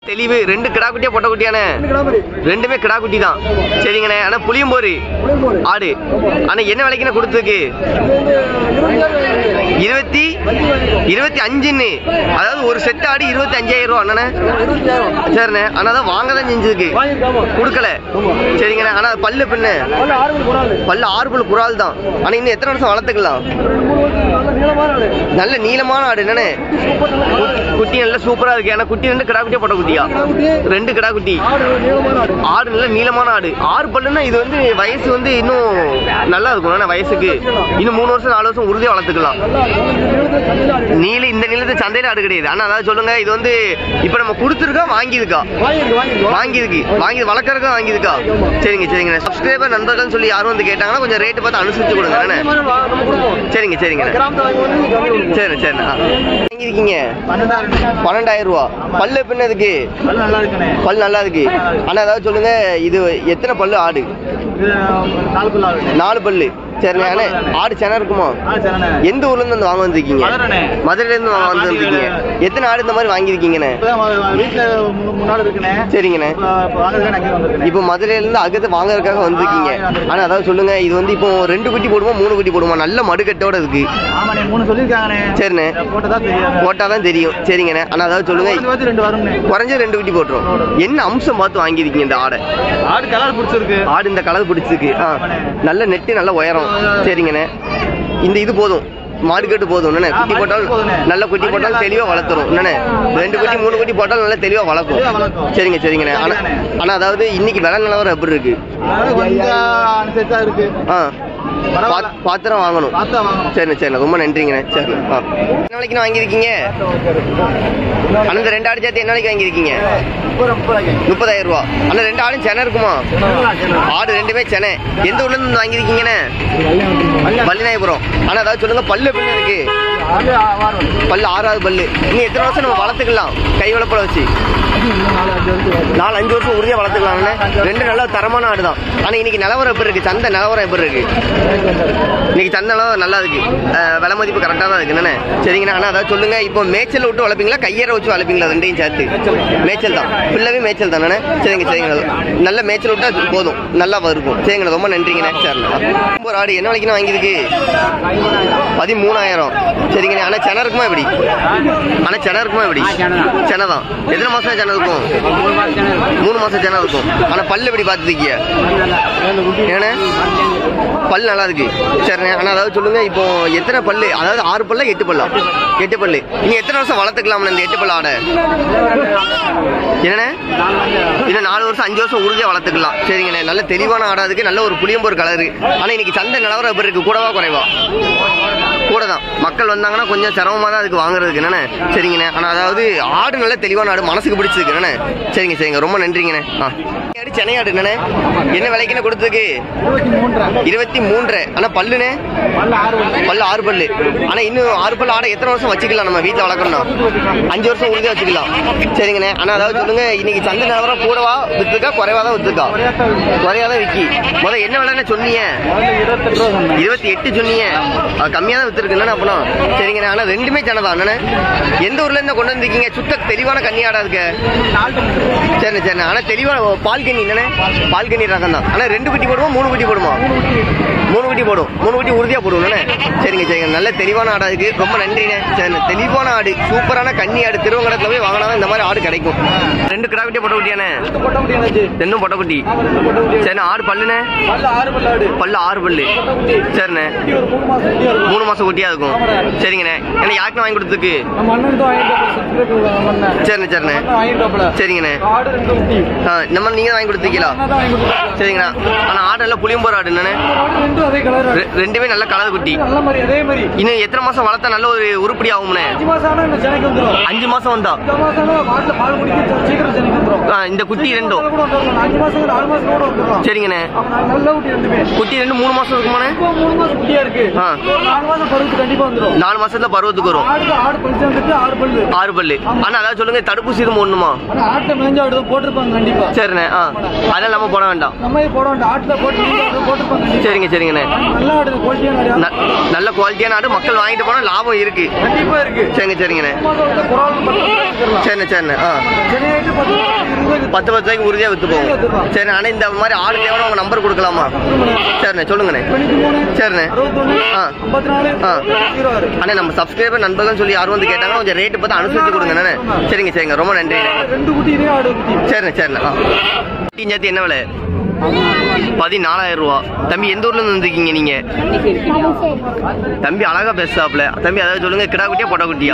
தெளிவு ரெண்டு கிடா குட்டியா பொட்டை குட்டியானே ரெண்டுமே கிடா குட்டி தான் சரிங்கண்ணே ஆனா புளியம்போரு ஆடு ஆனா என்ன விலைக்குண்ணே கொடுத்துருக்கு இருபத்தி இருபத்தி அஞ்சுன்னு அதாவது ஒரு செட் ஆடு இருபத்தி அஞ்சாயிரம் ரூபா அண்ணனே சரிண்ணே ஆனா தான் வாங்க தான் செஞ்சதுக்கு கொடுக்கல சரிங்கண்ணே ஆனா அது பல்லு பின்ன பல்லு ஆறு பல்லு குறால் தான் ஆனா இன்னும் எத்தனை வருஷம் வளர்த்துக்கலாம் நல்ல நீளமான ஆடு என்னண்ணே குட்டி நல்ல சூப்பரா இருக்கு ஏன்னா குட்டி ரெண்டு கிடா குட்டியா போட்ட குட்டியா ரெண்டு கிடா குட்டி ஆடு நல்ல நீளமான ஆடு ஆறு பல்லுன்னா இது வந்து வயசு வந்து இன்னும் நல்லா இருக்கும் ஏன்னா வயசுக்கு இன்னும் மூணு வருஷம் நாலு வருஷம் உறுதியா வளர்த்துக்கலாம் நீல இந்த நீளத்து சந்தையில ஆடு கிடையாது ஆனா அதாவது சொல்லுங்க இது வந்து இப்ப நம்ம கொடுத்துருக்கா வாங்கியிருக்கா வாங்கியிருக்கு வாங்கி வளர்க்கறதுக்கா வாங்கியிருக்கா சரிங்க சரிங்க சப்ஸ்கிரைபர் நண்பர்கள் சொல்லி யாரும் வந்து கேட்டாங்கன்னா கொஞ்சம் ரேட்டு பார்த்து அனுசரிச்சு கொடுங்க அண்ணே. சரிங்க சரிங்க சரி சரி வாங்கியிருக்கீங்க பன்னெண்டாயிரம் ரூபா பல்லு பின்னதுக்கு நல்லா இருக்குண்ணே பல் நல்லா இருக்கு ஆனா ஏதாவது சொல்லுங்க இது எத்தனை பல்லு ஆடு இது நாலுக்குள்ள ஆகுது நாலு பல்லு சரிண்ணே அண்ணே ஆடு சென இருக்குமா ஆ சரிண்ணே எந்த ஊர்ல இருந்து வந்து வாங்க வந்திருக்கீங்க மதுரைண்ணே. மதுரையில இருந்து வாங்க வந்து வந்திருக்கீங்க எத்தனை ஆடு இந்த மாதிரி வாங்கியிருக்கீங்கண்ணே இப்பதான் வ- வீட்டுல மு- முன்னாடி இருக்குண்ணே சரிங்கண்ணே இப்போ இப்போ வாங்குறதுக்கு அங்கே வந்திருக்கேன் இப்போ மதுரையில இருந்து அகத்து வாங்குறதுக்காக வந்திருக்கீங்க ஆனா அதாவது சொல்லுங்க இது வந்து இப்போ ரெண்டு குட்டி போடுமா மூணு குட்டி போடுமா நல்ல மடுக்கட்டோட இருக்கு ஆமாண்ணே மூணு சொல்லியிருக்காங்கண்ணே சரிண்ணே போட்டதா தெரியும் போட்டாதான் தெரியும் சரிங்கண்ணே ஆனா அதாவது சொல்லுங்க குறைஞ்ச பட்சம் ரெண்டு வரும்ண்ணே குறைஞ்ச ரெண்டு குட்டி போட்டுரும் என்ன அம்சம் பார்த்து வாங்கியிருக்கீங்க இந்த ஆடை ஆடு கலர் பிடிச்சிருக்கு ஆடு இந்த கலர் பிடிச்சிருக்கு ஆ நல்ல நெட்டு நல்ல உயரம் சரிங்கண்ணே இந்த இது போதும் மாடு கட்டு போதும் என்னண்ணே குட்டி ஆ, மாடு போட்டாலும் போதுண்ணே. நல்ல குட்டி போட்டாலும் தெளிவா வளர்த்துரும் என்னண்ணே ரெண்டு குட்டி மூணு குட்டி போட்டாலும் நல்லா தெளிவா வளர்க்கும் தெளிவா வளர்க்கும். சரிங்க சரிங்கண்ணே ஆனா ஆனா அதாவது இன்னைக்கு விலை நிலவரம் எப்படி இருக்கு அதனால கொஞ்சம் அனுசரிச்சா இருக்கு ஆ பரவாயில்ல. பாத்- பாத்திரம் வாங்கணும் பார்த்தா வாங்கணும் சரிண்ணே சரிண்ணே ரொம்ப நன்றிங்கண்ணே சரிண்ணே ஆ என்ன நாளைக்கு வாங்கியிருக்கீங்க அண்ணா இந்த ரெண்டு ஆடு சேர்த்து என்ன நாளைக்கு வாங்கியிருக்கீங்க முப்பது முப்பது முப்பதாயிரம் ரூபா அண்ணா ரெண்டு ஆடும் சென்னை இருக்குமா ஆடு ரெண்டுமே சென்னை எந்த ஊர்ல இருந்து வாங்கியிருக்கீங்கண்ணே பள்ளிநாயபுரம் ஆனா அதாவது சொல்லுங்க பல்லு எப்படி இருக்கு பல்லு ஆறாவது பல்லு இன்னும் எத்தனை வருஷம் நம்ம வளர்த்துக்கலாம் கை வளப்பட வச்சு நாலு அஞ்சு வருஷம் உறுதியா வளர்த்துக்கலாம்ண்ணே ரெண்டு நல்ல தரமான ஆடு தான் ஆனா இன்னைக்கு நிலவரம் எப்படி இருக்கு சந்தை நிலவரம் எப்படி இருக்கு இன்னைக்கு சந்தை நிலவரம் நல்லா இருக்கு அஹ் விலை மதிப்பு கரெக்டாக தான் இருக்கு என்னண்ணே சரிங்கண்ணா ஆனா அதாவது சொல்லுங்க இப்போ மேய்ச்சல் விட்டு வளர்ப்பீங்களா கையற வச்சு வளர்ப்பீங்களா ரெண்டையும் சேர்த்து மேய்ச்சல் தான் ஃபுல்லாவே மேய்ச்சல் தானே சரிங்க சரிங்க நல்ல மேய்ச்சல் விட்டா அது போதும் நல்லா இருக்கும் சரிங்கண்ணா ரொம்ப நன்றிங்கண்ணே சரிண்ணா ஒரு ஆடு என்ன விலைக்குண்ணா வாங்கியிருக்கு பதிமூணாயிரம் சரிங்கண்ணே ஆனா சென இருக்குமா எப்படி ஆனா சென இருக்குமா எப்படி சென தான் எத்தனை மாசம் சென இருக்கும் மூணு மாசம் சென இருக்கும் ஆனா பல்லு எப்படி பார்த்துருக்கீங்க ஏண்ணே பல் நல்லா இருக்கு சரிண்ணே ஆனா அதாவது சொல்லுங்க இப்போ எத்தனை பல்லு அதாவது ஆறு பல்லா எட்டு பல்லா எட்டு பல்லு நீங்க எத்தனை வருஷம் வளர்த்துக்கலாம் இந்த எட்டு பல்லு ஆடை என்னண்ணே இன்னும் நாலு வருஷம் அஞ்சு வருஷம் உறுதியா வளர்த்துக்கலாம் சரிங்கண்ணே நல்ல தெளிவான ஆடா இருக்கு நல்ல ஒரு புளியம்பூர் கலரு ஆனா இன்னைக்கு சந்தை நிலவரம் எப்படி இருக்கு கூடவா குறைவா கூட தான் மக்கள் வந்தாங்கன்னா கொஞ்சம் சிரமமா தான் அதுக்கு வாங்குறதுக்கு என்னண்ணே சரிங்கண்ணே ஆனா அதாவது ஆடு நல்ல தெளிவான ஆடு மனசுக்கு பிடிச்சிருக்கு என்னண்ணே சரிங்க சரிங்க ரொம்ப நன்றிங்கண்ணே ஆ ஆடு சென்னை ஆடு என்னண்ணே என்ன விலைக்குன்னு கொடுத்துருக்கு இருபத்தி மூன்று ஆனா பல்லுண்ணே பல்லு ஆறு பல்லு ஆனா இன்னும் ஆறு பல்லு ஆடை எத்தனை வருஷம் வச்சுக்கலாம் நம்ம வீட்டில் வளர்க்கணும்னா அஞ்சு வருஷம் உறுதியா வச்சுக்கலாம் சரிங்கண்ணே ஆனா அதாவது சொல்லுங்க இன்னைக்கு சந்தை நிலவரம் கூடவா வித்துருக்கா குறைவா தான் வித்துருக்கா குறையா தான் விக்கி முதல்ல என்ன விலைன்னு சொன்னீங்க இருபத்தெட்டு ரூபா சொன்னேன் இருபத்தி எட்டு சொன்னீங்க அது கம்மியா தான் வித்துருக்கு என்னண்ணே அப்பனா சரிங்கண்ணே ஆனா ரெண்டுமே சேனல் அண்ணனே எந்த ஊர்ல இருந்து கொண்டு வந்திருக்கீங்க சுத்த தெளிவான கன்னியாடா இருக்கு சரிண்ணே சரிண்ணே ஆனா தெளிவான பால் கன்னி என்னண்ணே பால் கன்னி ரகம் தான் ஆனா ரெண்டு குட்டி போடுமா மூணு குட்டி போடுமா மூணு குட்டி போடும் மூணு குட்டி உறுதியா போடும் என்னண்ணே சரிங்க சரிங்க நல்ல தெளிவான ஆடா இருக்கு ரொம்ப நன்றிண்ணே சரிண்ணே தெளிவான ஆடு சூப்பரான கன்னி ஆடு திருவங்கடத்துல போய் வாங்கினா இந்த மாதிரி ஆடு கிடைக்கும் ரெண்டு கிடா குட்டியா போட்ட குட்டியானே போட்ட முடியாது ரெண்டும் பொட்டை குட்டி சரிண்ணே ஆடு பல்லுண்ணே பல்ல ஆறு பல்ல ஆடு பல்லு ஆறு பல்லு சரிண்ணே குட்டி ஒரு மூணு மாசம் குட்டியா இருக்கும் மூணு மாசம் குட்டியா இருக்கும் சரிங்கண்ணே என்ன யாருக்குன்னு வாங்கி கொடுத்துருக்கு நம்ம அண்ணனுக்கு வாங்கிட்டு சப்ஸ்கிரைப் பண்ணேன் சரிண்ணே சரிண்ணே வாங்கிட்டாப்ல சரிங்கண்ணே ஆடு ரெண்டு குட்டி ஆ, நம்ம நீங்க தான் வாங்கி கொடுத்துருக்கீங்களா அண்ணா தான் வாங்கி கொடுத்தாரு. சரிங்கண்ணா ஆனா ஆடு எல்லாம் புளியம்போர் ஆடு என்னண்ணே ஆடு ரெண்டும் அதே கலர் ரெ- ரெண்டுமே நல்ல கலர் குட்டி நல்ல மாதிரி அதே மாதிரி இன்னும் எத்தனை மாசம் வளர்த்தா நல்ல ஒரு உருப்படி ஆகும்ண்ணே அஞ்சு மாசம் ஆனா இந்த சென்னைக்கு வந்துடும் அஞ்சு மாசம் வந்தா இந்த மாசம் ஆனா மாட்டுல பால் குடிக்க சீக்கிரம் சென்னைக்கு வந்துடும் ஆ, இந்த குட்டி ரெண்டும் கூட வந்துடலாம் அஞ்சு மாசம் நாலு மாசம் கூட வந்துடலாம் சரிங்கண்ணே நல்ல குட்டி ரெண்டுமே குட்டி ரெண்டு மூணு மாசம் இருக்குமாண்ணே இப்போ மூணு மாசம் குட்டியா இருக்கு ஆ. ஒரு நாலு மாசம் பருவத்து கண்டிப்பா வந்துடும் நாலு மாசத்துல பருவத்துக்கு வரும் ஆடு ஆடு பழுத்து வந்துட்டு ஆறு பல்லு ஆறு பல்லு ஆனா அதாவது சொல்லுங்க தடுப்பூசி எதுவும் போடணுமா ஆனா ஆட்டை மேஞ்சா ஆடு போட்டிருப்பாங்க கண்டிப்பா சரிண்ணே ஆ அதெல்லாம் நம்ம போட வேண்டாம் நம்ம இது போட வேண்டாம் ஆட்டுல போட்டு நீங்க அதை போட்டிருப்பாங்க கண்டிப்பா சரிங்க சரிங்கண்ணே நல்ல ஆடு குவாலிட்டியான ஆடு ந- நல்ல குவாலிட்டியான ஆடு மக்கள் வாங்கிட்டு போனா லாபம் இருக்கு கண்டிப்பா இருக்கு சரிங்க சரிங்கண்ணே மாசம் வந்து குறால் பத்து ரூபாய்க்கு வித்துடலாம். சரிண்ணே சரிண்ணே ஆ சென்னையாட்டு பத்து ரூபாய்க்கு இருபது ரூபாய்க்கு பத்து பத்து ரூபாய்க்கு உறுதியா வித்து போகும் சரி ஆனா இந்த மாதிரி ஆடு தேவை உங்க நம்பர் கொடுக்கலாமா சரிண்ணே சொல்லுங்கண்ணே தொண்ணூத்தி மூணு சரிண்ணே அறுபத்தொன்னு ஆ. ஐம்பத்தி நாலு ஆ. ஜீரோ ஆறு அண்ணே நம்ம சப்ஸ்கிரைபர் நண்பர்கள் சொல்லி யாரும் வந்து கேட்டாங்கன்னா கொஞ்சம் ரேட்டு பார்த்து அனுசரிச்சு கொடுங்க அண்ணே சரிங்க சரிங்க ரொம்ப நன்றி ரெண்டு குட்டி இதே ஆடு குட்டி சரிண்ணே சரிண்ணே ஆ குட்டி ஜாத்தி என்ன விலை பதினாலாயிரம் ரூபா தம்பி எந்த ஊர்ல இருந்து வந்திருக்கீங்க நீங்க தம்பி அழகா பேசாப்ல தம்பி அதாவது சொல்லுங்க கிடா குட்டியா பொட்டை குட்டியா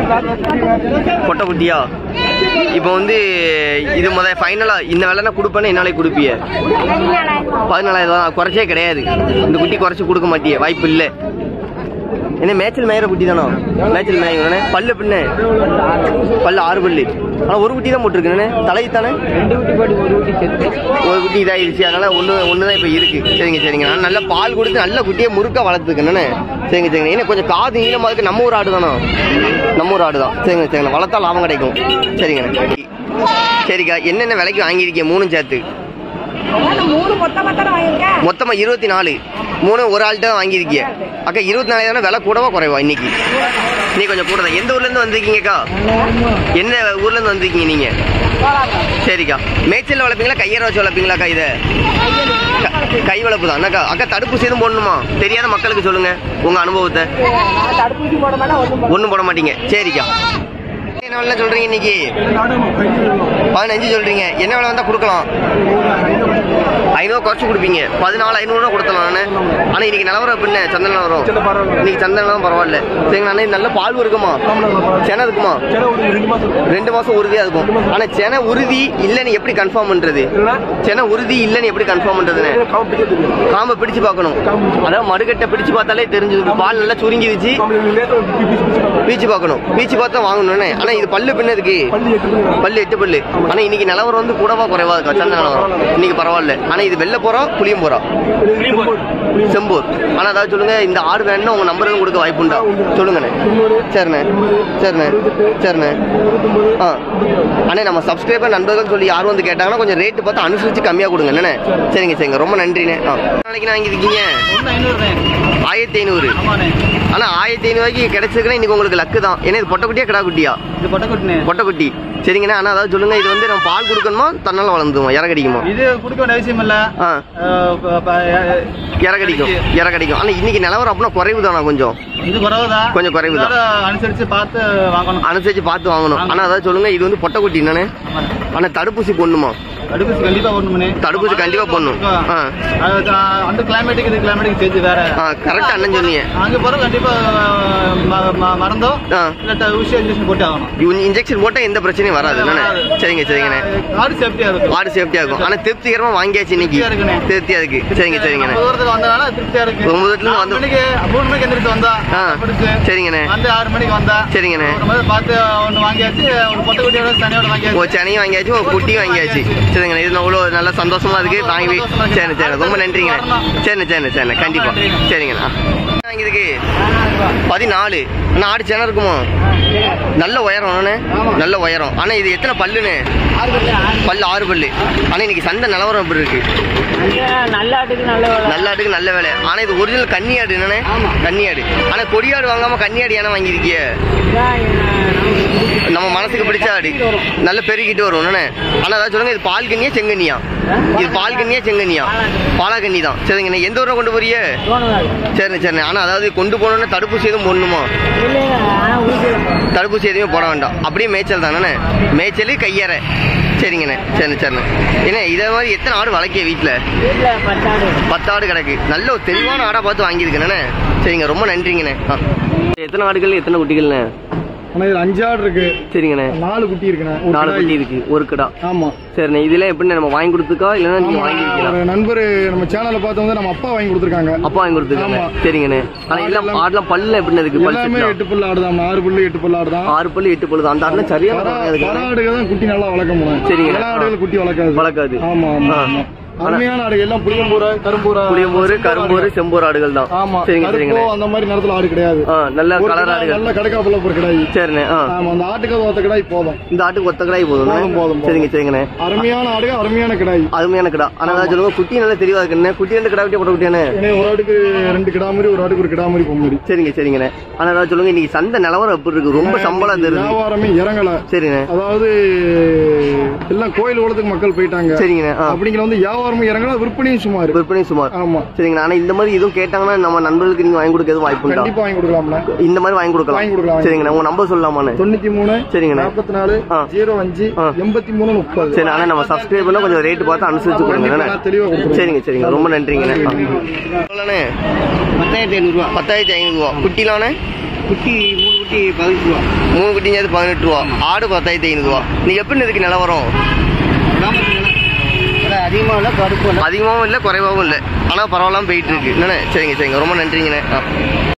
பொட்டை குட்டியா இப்போ வந்து இது முத ஃபைனலா இந்த விலைனா கொடுப்பேன்னு என்னாலே கொடுப்பிய பதினாலாயிரம் ரூபா குறைச்சே கிடையாது இந்த குட்டி குறைச்சு கொடுக்க மாட்டியே வாய்ப்பு இல்லை என்ன மேய்ச்சல் மேயிற குட்டி தானோ மேய்ச்சல் மேய்க்கணே பல்லு பின்ன பல்லு ஆறு பல்லு ஆனால் ஒரு குட்டி தான் போட்டிருக்கேன் தலை தானே ரெண்டு குட்டி பாடி ஒரு குட்டி செத்து ஒரு குட்டி இதாகிடுச்சு அதனால ஒன்று ஒன்று தான் இப்போ இருக்கு சரிங்க சரிங்க நான் நல்ல பால் கொடுத்து நல்ல குட்டியை முறுக்க வளர்த்துக்கண்ணே சரிங்க சரிங்க ஏன்னா கொஞ்சம் காது நீளமாக இருக்கு நம்ம ஊர் ஆடு தானோ நம்ம ஊர் ஆடு தான் சரிங்க சரிங்க வளர்த்தா லாபம் கிடைக்கும் சரிங்க சரிக்கா என்னென்ன விலைக்கு வாங்கியிருக்கீங்க மூணும் சேர்த்து மூணு மொத்த மொத்தம் வாங்கியிருக்கேன் மொத்தமாக இருபத்தி நாலு மூணு ஒரு ஆள்கிட்ட தான் வாங்கியிருக்கீங்க அக்கா இருபத்தி நாலு தானே விலை கூடவா குறைவா இன்னைக்கு நீ கொஞ்சம் கூட தான் எந்த ஊர்லேருந்து வந்திருக்கீங்கக்கா என்ன ஊர்லேருந்து வந்திருக்கீங்க நீங்கள் சரிக்கா மேய்ச்சல் வளர்ப்பீங்களா கையற வச்சு வளர்ப்பீங்களாக்கா இதை க- கை வளர்ப்பு தான் அக்கா அக்கா தடுப்பூசி எதுவும் போடணுமா தெரியாத மக்களுக்கு சொல்லுங்க உங்க அனுபவத்தை நான் தடுப்பூசி போட மாட்டேன் ஒன்றும் ஒன்றும் போட மாட்டீங்க சரிக்கா என்ன விலை சொல்றீங்க இன்னைக்கு பதினஞ்சு சொல்றீங்க என்ன விலை வந்தா கொடுக்கலாம் ஐநூறு குறைச்சு கொடுப்பீங்க பதினாலு ஐநூறு கொடுத்தலாம் நானு ஆனா இன்னைக்கு நிலவரம் பின்ன சந்தன நிலவரம் இன்னைக்கு சந்தன நிலவரம் பரவாயில்ல சரிங்க நானே நல்ல பால் இருக்குமா சென இருக்குமா ரெண்டு மாசம் உறுதியா இருக்கும் ஆனா சென உறுதி இல்லைன்னு எப்படி கன்ஃபார்ம் பண்றது சென உறுதி இல்லைன்னு எப்படி கன்ஃபார்ம் பண்றதுன்னு காம்ப பிடிச்சு பார்க்கணும் அதாவது மடுக்கட்டை பிடிச்சு பார்த்தாலே தெரிஞ்சது பால் நல்லா சுருங்கிடுச்சு பீச்சு பார்க்கணும் பீச்சு பார்த்தா வாங்கணும்னே ஆனா இது பல்லு பின்ன இருக்கு பல்லு எட்டு பல்லு ஆனா இன்னைக்கு நிலவரம் வந்து கூடவா குறைவா இருக்கா சந்த நிலவரம் இன்னைக்கு பரவாயில்ல ஆனா இது வெள்ள போறோம் புளியும் போறோம் செம்பூர் ஆனா அதாவது சொல்லுங்க இந்த ஆடு வேணும்னா உங்க நம்பர் கொடுக்க வாய்ப்புண்டா சொல்லுங்கண்ணே சரிண்ணே சரிண்ணே சரிண்ணே ஆ அண்ணே நம்ம சப்ஸ்கிரைபர் நண்பர்கள் சொல்லி யாரும் வந்து கேட்டாங்கன்னா கொஞ்சம் ரேட்டு பார்த்து அனுசரிச்சு கம்மியா கொடுங்க என்னண்ணே சரிங்க சரிங்க ரொம்ப நன்றிண்ணே ஆ நாளைக்கு நான் வாங்கியிருக்கீங்க ஆயிரத்தி ஐநூறு ஆனா ஆயிரத்தி ஐநூறுக்கு கிடைச்சிருக்குன்னா இன்னைக்கு உங்களுக்கு லக்கு தான் ஏன்னா இது பொட்டை குட்டியா கிடா குட்டியா இது பொட்டை குட்டினே பொட்டை குட்டி சரிங்கண்ணா ஆனா அதாவது சொல்லுங்க இது வந்து நம்ம பால் கொடுக்கணுமா தன்னால வளர்ந்துமா இற கடிக்குமா இது கொடுக்க வேண்டிய அவசியம் இல்ல ஆ அஹ் ப- ப- இற கடிக்கும் இற கடிக்கும் ஆனா இன்னைக்கு நிலவரம் அப்படின்னா குறைவு தானா கொஞ்சம் இது குறவுதான் கொஞ்சம் குறைவு தான். இருந்தாலும் அனுசரிச்சு பார்த்து வாங்கணும் அனுசரிச்சு பார்த்து வாங்கணும் ஆனா அதாவது சொல்லுங்க இது வந்து பொட்டை குட்டி என்னன்னு ஆனா தடுப்பூசி போடணுமா தடுப்பூசி கண்டிப்பா போடணும்னே தடுப்பூசி கண்டிப்பா போடணும். ஆ. அது தான் அந்த கிளைமேட்டுக்கு இது கிளைமேட்டுக்கு சேர்த்து வேற கரெக்டா அண்ணன் சொன்னீங்க அங்க போற கண்டிப்பா ம- ம- மறந்தோ ஆ. இல்ல ஊசி இன்ஜெக்ஷன் போட்டு ஆகணும் இன்ஜெக்ஷன் போட்டா எந்த பிரச்சனையும் வராது என்னண்ணே சரிங்க சரிங்கண்ணே ஆடு சேஃப்டியா இருக்கும் ஆடு சேஃப்டியா இருக்கும் ஆனா திருப்திகரமா வாங்கியாச்சு இன்னைக்கு திருப்தியா இருக்குண்ணே. திருப்தியா இருக்கு சரிங்க சரிங்கண்ணே ரொம்ப தூரத்துக்கு வந்தனால திருப்தியா இருக்கு ரொம்ப தூரத்துல நாலு வந்து- மணிக்கு மூணு மணிக்கு எந்திரிச்சு வந்தா ஆ. பிடிச்சு சரிங்கண்ணே வந்து ஆறு மணிக்கு வந்தா சரிங்கண்ணே ஒரு மாதிரி பார்த்து ஒன்று வாங்கியாச்சு ஒரு பொட்டை குட்டியோட தனியோட ஒரு வாங்கியாச்சு சென்னையும் வாங்கியாச்சு ஒரு குட்டியும் வாங்கியாச்சு சரிங்கண்ணே இது அவ்வளோ நல்ல சந்தோஷமா இருக்கு வாங்கி சரி சரி ரொம்ப நன்றிங்கண்ணே சரிண்ணே சரிண்ணே சரிண்ணே கண்டிப்பா சரிங்கண்ணா வாங்கியதுக்கு பதினாலு அண்ணா ஆடு சேனை இருக்குமா நல்ல உயரம் அண்ணே நல்ல உயரம் ஆனா இது எத்தனை பல்லுண்ணே பல்லு ஆறு பல்லு ஆனா இன்னைக்கு சந்தை நிலவரம் எப்படி இருக்கு நல்ல ஆட்டுக்கு நல்ல நல்ல ஆட்டுக்கு நல்ல வேலை ஆனா இது ஒரிஜினல் கன்னியாடு என்னண்ணே கன்னியாடு ஆனா கொடியாடு வாங்காம கன்னியாடு ஏன்னா வாங்கியிருக்கிய நம்ம மனசுக்கு பிடிச்ச ஆடு நல்ல பெருகிட்டு வரும் என்னண்ணே ஆனா அதாவது சொல்லுங்க இது பால் கண்ணியா செங்கண்ணியா இது பால் கண்ணியா செங்கண்ணியா பாலா கண்ணி தான் சரிங்கண்ணே எந்த ஊரை கொண்டு போறிய சரிண்ணே சரிண்ணே ஆனா அதாவது கொண்டு போகணும்னா தடுப்பூசி எதுவும் போடணுமா தடுப்பூசி எதுவுமே போட வேண்டாம் அப்படியே மேய்ச்சல் தானே மேய்ச்சல் கையறை சரிங்கண்ணே சரிண்ணே சரிண்ணே என்ன இதே மாதிரி எத்தனை ஆடு வளர்க்கிய வீட்டில் பத்து ஆடு கிடக்கு நல்ல ஒரு தெளிவான ஆடா பார்த்து வாங்கியிருக்கேண்ணே சரிங்க ரொம்ப நன்றிங்கண்ணே ஆ. எத்தனை ஆடுகள் எத்தனை குட்டிகள்ண்ணே ஆனா இது அஞ்சு ஆடு இருக்கு சரிங்கண்ணே நாலு குட்டி இருக்குண்ணே ஒரு நாலு கிடாய். குட்டி இருக்கு ஒரு கிடா ஆமா சரிண்ணே இதெல்லாம் எப்படி நம்ம வாங்கி கொடுத்துக்கா இல்லைன்னா நீங்க ஆமா, வாங்கிருக்கீங்களா ஒரு நண்பர் நம்ம சேனலை பார்த்து வந்து நம்ம அப்பா வாங்கி கொடுத்துருக்காங்க அப்பா வாங்கி கொடுத்துருக்காங்க ஆமா. சரிங்கண்ணே ஆனா எல்லாம் ஆடெல்லாம் ஆடெல்லாம் பல்ல எப்படி இருக்கு பல் எல்லாமே செட்லாம்? எட்டு பல்லு ஆடுதான் ஆறு பல்லு எட்டு பல்லு ஆடுதான் ஆறு பல்லு எட்டு பல்லு தான் அந்த ஆடுலாம் சரியான பரா குறையா இருக்கு. பராடுகள் தான் குட்டி நல்லா வளர்க்க முடியும் சரிங்க. எல்லா ஆடுகள் குட்டி வளர்க்காது வளர்க்காது ஆமா ஆமா ஆ. ஆமா அருமையான ஆடு எல்லாம் புளியம்பூரா கரும்பூரா புளியம்போரு செம்பூர் கரும்போரு ஆடுகள். செம்போர் ஆடுகள் தான் ஆமா சரிங்க கருப்போ சரிங்கண்ணே அந்த மாதிரி நேரத்துல ஆடு கிடையாது ஆ நல்ல ஒரு கலர் கிடாய் ஆடுகள் நல்ல கடைக்காப்புல ஒரு கிடாய் சரிண்ணே ஆ ஆமா அந்த ஆட்டுக்கு ஒத்த கிடாய் போதும் இந்த ஆட்டுக்கு ஒத்த கடாய் போதும் போதும், போதும், போதும். சரிங்க சரிங்கண்ணே அருமையான ஆடுகள் அருமையான கிடாய் அருமையான கிடா ஆனா அதான் சொல்லுங்க குட்டி நல்லா தெளிவா இருக்குண்ணே குட்டி ரெண்டு கிடா குட்டி போட்ட குட்டியானே ஏன்னா ஒரு ஆட்டுக்கு ரெண்டு கிடா மாதிரி ஒரு ஆட்டுக்கு ஒரு கிடா மாதிரி பொம்மரி சரிங்க சரிங்கண்ணே ஆனா அதான் சொல்லுங்க இன்னைக்கு சந்தை நிலவரம் எப்படி இருக்கு ரொம்ப சம்பளம் தருது வியாபாரமே இறங்கல சரிண்ணே அதாவது எல்லாம் கோயில் உலகத்துக்கு மக்கள் போயிட்டாங்க சரிங்கண்ணே ஆ அப்படிங்கிற வந்து வியாபாரமும் இறங்கல விற்பனையும் சுமார் விற்பனை சுமார் ஆமா சரிங்கண்ணா ஆனா இந்த மாதிரி எதுவும் கேட்டாங்கன்னா நம்ம நண்பர்களுக்கு நீங்க வாங்கி கொடுக்க எதுவும் வாய்ப்பு உண்டா கண்டிப்பா வாங்கி கொடுக்கலாம்ல இந்த மாதிரி வாங்கி கொடுக்கலாம் வாங்கி கொடுக்கலாம், வாங்கி சரிங்கண்ணா உங்க நம்பர் சொல்லலாமாண்ணே தொண்ணூத்தி மூணு சரிங்கண்ணே நாற்பத்தி நாலு ஆ. ஜீரோ அஞ்சு ஆ. எண்பத்தி மூணு முப்பது சரி ஆனா நம்ம சப்ஸ்கிரைப் பண்ணா கொஞ்சம் ரேட் பார்த்து அனுசரிச்சு கொடுங்க கண்டிப்பா என்னண்ணே? நான் தெளிவா கொடுத்துருவேன். சரிங்க சரிங்க ரொம்ப நன்றிங்கண்ணே எவ்வளோண்ணே பத்தாயிரத்தி ஐநூறுரூவா பத்தாயிரத்தி ஐநூறுரூவா குட்டிலாண்ணே குட்டி மூணு குட்டி பதினெட்டு ரூபா மூணு குட்டிங்கிறது பதினெட்டு ரூபா ஆடு பத்தாயிரத்தி ஐநூறுரூவா நீ எப்படி இருக்கு நிலவரம் அதிகமாக இல்லை கடுப்பு அதிகமாகவும் இல்லை குறைவாகவும் இல்லை ஆனால் பரவாயில்லாம போயிட்டு இருக்கு என்னண்ணே சரிங்க சரிங்க ரொம்ப நன்றிங்கண்ணே ஆ